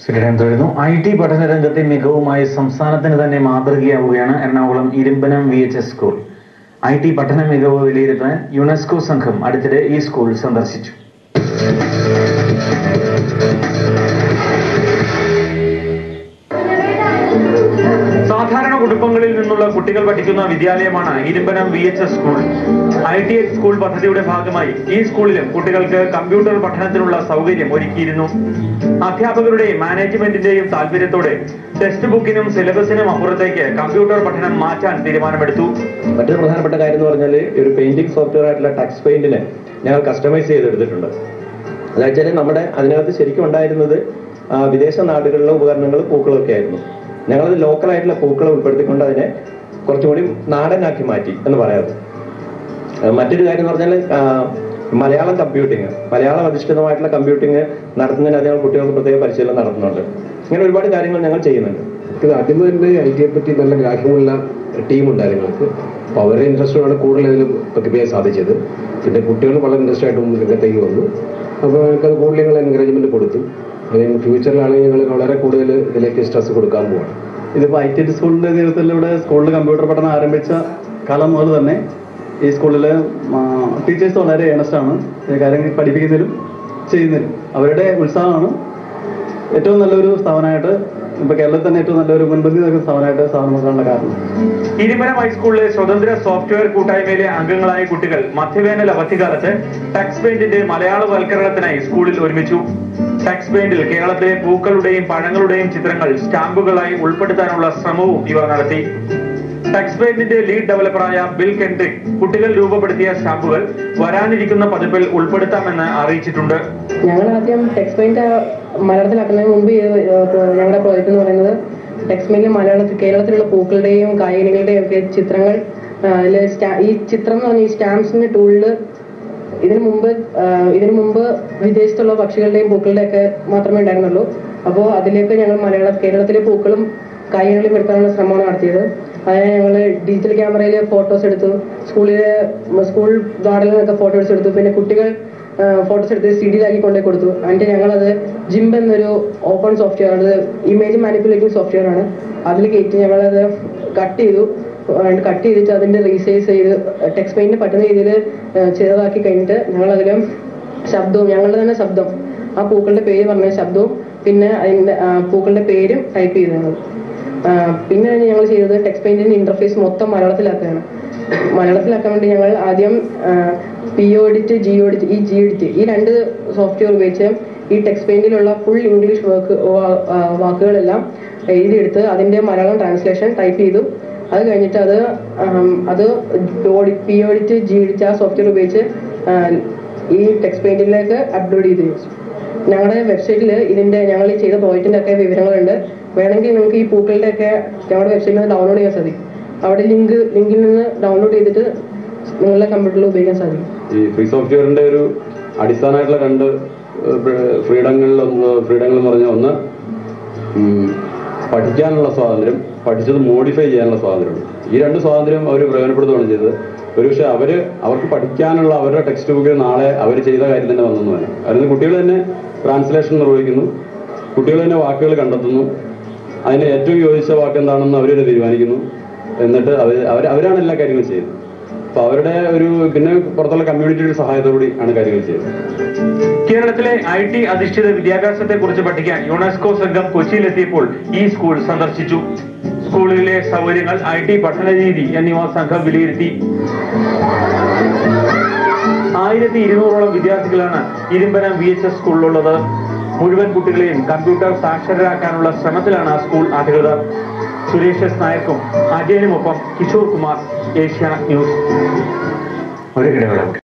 Shriram തൊഴുന്നു I T പഠന രംഗത്തെ മികവുമായി സംസ്ഥാനത്തിന് തന്നെ മാതൃകയാവുകയാണ് Ernakulam Irumbanam V H S school I T പഠന മികവ് വിലയിരുത്താൻ യുനെസ്കോ സംഘം അടുത്തിടെ ഈ സ്കൂൾ സന്ദർശിച്ചു സാധാരണ കുടുംബങ്ങളിൽ നിന്നുള്ള കുട്ടികൾ പഠിക്കുന്ന വിദ്യാലയമാണ് Irumbanam V H S school I T H school പദ്ധതിയുടെ ഭാഗമായി ഈ സ്കൂളിലും കുട്ടികൾക്ക് കമ്പ്യൂട്ടർ പഠനത്തിനുള്ള സൗകര്യം ഒരുക്കിയിരുന്നു അധ്യാപകരുടെയും മാനേജ്മെന്റിന്റെയും താല്പര്യത്തോടെ ടെക്സ്റ്റ് ബുക്കിനും സിലബസിനും അപ്പുറത്തേക്ക് കമ്പ്യൂട്ടർ പഠനം മാറ്റാൻ തീരുമാനമെടുത്തു മറ്റൊരു പ്രധാനപ്പെട്ട കാര്യം എന്ന് പറഞ്ഞാൽ ഈ ഒരു പെയിന്റിംഗ് സോഫ്റ്റ്വെയർ ആയിട്ടുള്ള ടക്സ് പെയിന്റിനെ ഞങ്ങൾ കസ്റ്റമൈസ് ചെയ്തെടുത്തിട്ടുണ്ട് അതെന്ന് വെച്ചാൽ നമ്മുടെ അതിനകത്ത് ശരിക്കും ഉണ്ടായിരുന്നത് ആ, വിദേശ നാടുകളിലെ ഉപകരണങ്ങൾ പൂക്കളൊക്കെ ആയിരുന്നു ഞങ്ങളത് ലോക്കലായിട്ടുള്ള പൂക്കളെ ഉൾപ്പെടുത്തിക്കൊണ്ട് അതിനെ കുറച്ചുകൂടി നാടനാക്കി മാറ്റി എന്ന് പറയാറ് ആ, മറ്റൊരു കാര്യം എന്ന് പറഞ്ഞാൽ ആ, മലയാളം കമ്പ്യൂട്ടിങ് മലയാളം അധിഷ്ഠിതമായിട്ടുള്ള കമ്പ്യൂട്ടിങ് നടത്തുന്നതിന് അത് ഞങ്ങൾ കുട്ടികൾക്ക് പ്രത്യേക പരിശീലനം നടത്തുന്നുണ്ട് ഇങ്ങനെ ഒരുപാട് കാര്യങ്ങൾ ഞങ്ങൾ ചെയ്യുന്നുണ്ട് ഇത് ആദ്യം തന്നെ ഐ ടിയെ പറ്റി നല്ല ഗ്രാഹ്യമുള്ള ടീമുണ്ട് ഞങ്ങൾക്ക് അപ്പോൾ അവരുടെ ഇൻട്രസ്റ്റോടാണ് കൂടുതൽ ഇതിൽ പ്രതിഭയെ സാധിച്ചത് പിന്നെ കുട്ടികൾ വളരെ ഇൻട്രസ്റ്റ് ആയിട്ട് മുമ്പ് രംഗത്തേക്ക് വന്നു അപ്പോൾ ഞങ്ങൾക്ക് അത് കൂടുതൽ ഞങ്ങൾ എൻകറേജ്മെന്റ് കൊടുത്തു അല്ലെങ്കിൽ ഫ്യൂച്ചറിലാണെങ്കിൽ ഞങ്ങൾ വളരെ കൂടുതൽ ഇതിലേക്ക് സ്ട്രെസ് കൊടുക്കാൻ പോവാണ് ഇതിപ്പോൾ ഐ ടി ടി സ്കൂളിന്റെ നേതൃത്വത്തിലൂടെ സ്കൂളിൽ കമ്പ്യൂട്ടർ പഠനം ആരംഭിച്ച കാലം മുതൽ തന്നെ ഈ സ്കൂളിലെ ടീച്ചേഴ്സ് വളരെ ഏണസ്റ്റ് ആണ് ഈ കാര്യങ്ങൾ പഠിപ്പിക്കുന്നതിലും ചെയ്യുന്നതിലും അവരുടെ ഉത്സാഹമാണ് ഏറ്റവും നല്ലൊരു സ്ഥാപനമായിട്ട് ഇപ്പൊ കേരളത്തിൽ തന്നെ ഏറ്റവും നല്ലൊരു മുൻപന്തി നിൽക്കുന്ന സ്ഥാപനമായിട്ട് സ്ഥാപനം നോക്കാനുള്ള കാരണം ഇരുമനം ഹൈസ്കൂളിലെ സ്വതന്ത്ര സോഫ്റ്റ്വെയർ കൂട്ടായ്മയിലെ അംഗങ്ങളായ കുട്ടികൾ മധ്യവേനൽ അവധിക്കാലത്ത് ടെക്സ് പെയിന്റിന്റെ മലയാളവൽക്കരണത്തിനായി സ്കൂളിൽ ഒരുമിച്ചു ടെക്സ് പെയിന്റിൽ കേരളത്തിലെ പൂക്കളുടെയും പഴങ്ങളുടെയും ചിത്രങ്ങൾ സ്റ്റാമ്പുകളായി ഉൾപ്പെടുത്താനുള്ള ശ്രമവും ഇവർ നടത്തി ടെക്സ് പെയിന്റിന്റെ ലീഡ് ഡെവലപ്പറായ ബിൽ കെൻഡ്രിക് കുട്ടികൾ രൂപപ്പെടുത്തിയ സ്റ്റാമ്പുകൾ വരാനിരിക്കുന്ന പതിപ്പിൽ ഉൾപ്പെടുത്താമെന്ന് അറിയിച്ചിട്ടുണ്ട് ഞങ്ങൾ ആദ്യം ടെക്സ്റ്റ് പെയിന്റ് മലയാളത്തിലാക്കുന്നതിന് മുമ്പ് ഇത് ഞങ്ങളുടെ പ്രോജക്റ്റ് എന്ന് പറയുന്നത് ടെക്സ്റ്റ് പെയിന്റിൽ മലയാളത്തിൽ കേരളത്തിലുള്ള പൂക്കളുടെയും കായികനികളുടെയും ഒക്കെ ചിത്രങ്ങൾ ആ, അതില് സ്റ്റാ- ഈ ചിത്രം എന്ന് പറഞ്ഞ ഈ സ്റ്റാമ്പ്സിന്റെ ടൂളില് ഇതിനു മുമ്പ് ആ, ഇതിനു മുമ്പ് വിദേശത്തുള്ള പക്ഷികളുടെയും പൂക്കളുടെയും ഒക്കെ മാത്രമേ ഉണ്ടായിരുന്നുള്ളൂ അപ്പോൾ അതിലേക്ക് ഞങ്ങൾ മലയാള കേരളത്തിലെ പൂക്കളും കായികനികളും എടുക്കാനുള്ള ശ്രമമാണ് നടത്തിയത് അതിന് ഞങ്ങൾ ഡിജിറ്റൽ ക്യാമറയിൽ ഫോട്ടോസ് എടുത്തു സ്കൂളിലെ സ്കൂൾ ഗാർഡനിൽ നിന്നൊക്കെ ഫോട്ടോസ് എടുത്തു പിന്നെ കുട്ടികൾ ഫോട്ടോസ് എടുത്ത് സി ഡിയിലാക്കി കൊണ്ടുപോയി കൊടുത്തു എന്നിട്ട് ഞങ്ങളത് ജിംബ് എന്നൊരു ഓപ്പൺ സോഫ്റ്റ്വെയർ അത് ഇമേജ് മാനിപ്പുലേറ്റിംഗ് സോഫ്റ്റ്വെയർ ആണ് അതിൽ കയറ്റി ഞങ്ങളത് കട്ട് ചെയ്തു കട്ട് ചെയ്തിട്ട് അതിന്റെ റീസൈസ് ചെയ്ത് ടെക്സ്റ്റ് പെയിന്റിന് പറ്റുന്ന രീതിയിൽ ചെറുതാക്കി കഴിഞ്ഞിട്ട് ഞങ്ങൾ അതിലും ശബ്ദവും ഞങ്ങളുടെ തന്നെ ശബ്ദം ആ പൂക്കളുടെ പേര് പറഞ്ഞ ശബ്ദവും പിന്നെ അതിന്റെ ആ, പൂക്കളുടെ പേരും ടൈപ്പ് ചെയ്തു ഞങ്ങൾ ആ, പിന്നെ ഞങ്ങൾ ചെയ്തത് ടെക്സ്റ്റ് പെയിന്റിന്റെ ഇന്റർഫേസ് മൊത്തം മലയാളത്തിലാക്കുകയാണ് മലയാളത്തിലാക്കാൻ വേണ്ടി ഞങ്ങൾ ആദ്യം പി ഓഡിറ്റ് ജി ഓഡിറ്റ് ഈ ജി ഓഡിറ്റ് ഈ രണ്ട് സോഫ്റ്റ്വെയർ ഉപയോഗിച്ച് ഈ ടെക്സ്റ്റ് പെയിന്റിലുള്ള ഫുൾ ഇംഗ്ലീഷ് വർക്ക് വാക്കുകളെല്ലാം എഴുതിയെടുത്ത് അതിന്റെ മലയാളം ട്രാൻസ്ലേഷൻ ടൈപ്പ് ചെയ്തു അത് കഴിഞ്ഞിട്ട് അത് ആം, അത് പി ഓഡിറ്റ് ജി ഓഡിറ്റ് ആ സോഫ്റ്റ്വെയർ ഉപയോഗിച്ച് ആ, ഈ ടെക്സ്റ്റ് പെയിന്റിലേക്ക് അപ്ലോഡ് ചെയ്ത് വെച്ചു ഞങ്ങളുടെ വെബ്സൈറ്റിൽ ഇതിന്റെ ഞങ്ങൾ ഈ ചെയ്ത പ്രോജക്റ്റിന്റെ ഒക്കെ വിവരങ്ങളുണ്ട് വേണമെങ്കിൽ നിങ്ങൾക്ക് ഈ പൂക്കളുടെ ഒക്കെ ഞങ്ങളുടെ വെബ്സൈറ്റിൽ നിന്ന് ഡൗൺലോഡ് ചെയ്യാൻ സാധിക്കും അവിടെ ലിങ്ക് ലിങ്കിൽ നിന്ന് ഡൗൺലോഡ് ചെയ്തിട്ട് നിങ്ങളുടെ കമ്പ്യൂട്ടറിൽ ഉപയോഗിക്കാൻ സാധിക്കും ഈ ഫ്രീ സോഫ്റ്റ്വെയറിന്റെ ഒരു അടിസ്ഥാനമായിട്ടുള്ള രണ്ട് ഫ്രീഡങ്ങളിൽ ഒന്ന് ഫ്രീഡങ്ങൾ എന്ന് പറഞ്ഞാൽ ഒന്ന് ഉം, പഠിക്കാനുള്ള സ്വാതന്ത്ര്യം പഠിച്ചത് മോഡിഫൈ ചെയ്യാനുള്ള സ്വാതന്ത്ര്യമുണ്ട് ഈ രണ്ട് സ്വാതന്ത്ര്യം അവർ പ്രയോജനപ്പെടുത്തുകയാണ് ചെയ്തത് ഒരുപക്ഷെ അവര് അവർക്ക് പഠിക്കാനുള്ള അവരുടെ ടെക്സ്റ്റ് ബുക്കിൽ നാളെ അവർ ചെയ്ത കാര്യം തന്നെ വന്നെന്ന് പറയാം അതിന് കുട്ടികൾ തന്നെ ട്രാൻസ്ലേഷൻ നിർവഹിക്കുന്നു കുട്ടികൾ തന്നെ വാക്കുകൾ കണ്ടെത്തുന്നു അതിന് ഏറ്റവും യോജിച്ച വാക്ക് എന്താണെന്ന് അവർ തന്നെ തീരുമാനിക്കുന്നു എന്നിട്ട് അവർ അവർ അവരാണ് എല്ലാ കാര്യങ്ങളും ചെയ്യുന്നത് അപ്പൊ അവരുടെ ഒരു പിന്നെ പുറത്തുള്ള കമ്മ്യൂണിറ്റിയുടെ സഹായത്തോടുകൂടി ആണ് കാര്യങ്ങൾ ചെയ്യുന്നത് കേരളത്തിലെ ഐ ടി അധിഷ്ഠിത വിദ്യാഭ്യാസത്തെ കുറിച്ച് പഠിക്കാൻ യുനെസ്കോ സംഘം കൊച്ചിയിലെത്തിയപ്പോൾ ഈ സ്കൂൾ സന്ദർശിച്ചു സ്കൂളിലെ സൗകര്യങ്ങൾ ഐ ടി പഠന രീതി എന്നിവ സംഘം വിലയിരുത്തി ആയിരത്തി ഇരുന്നൂറോളം വിദ്യാർത്ഥികളാണ് ഇരുമ്പനം വി എച്ച് എസ് സ്കൂളിലുള്ളത് മുഴുവൻ കുട്ടികളെയും കമ്പ്യൂട്ടർ സാക്ഷരരാക്കാനുള്ള ശ്രമത്തിലാണ് സ്കൂൾ അധികൃതർ സുരേഷ് എസ് നായർക്കും അജയനുമൊപ്പം കിഷോർ കുമാർ ഏഷ്യാനെറ്റ് ന്യൂസ് ഒരു ഇടവേള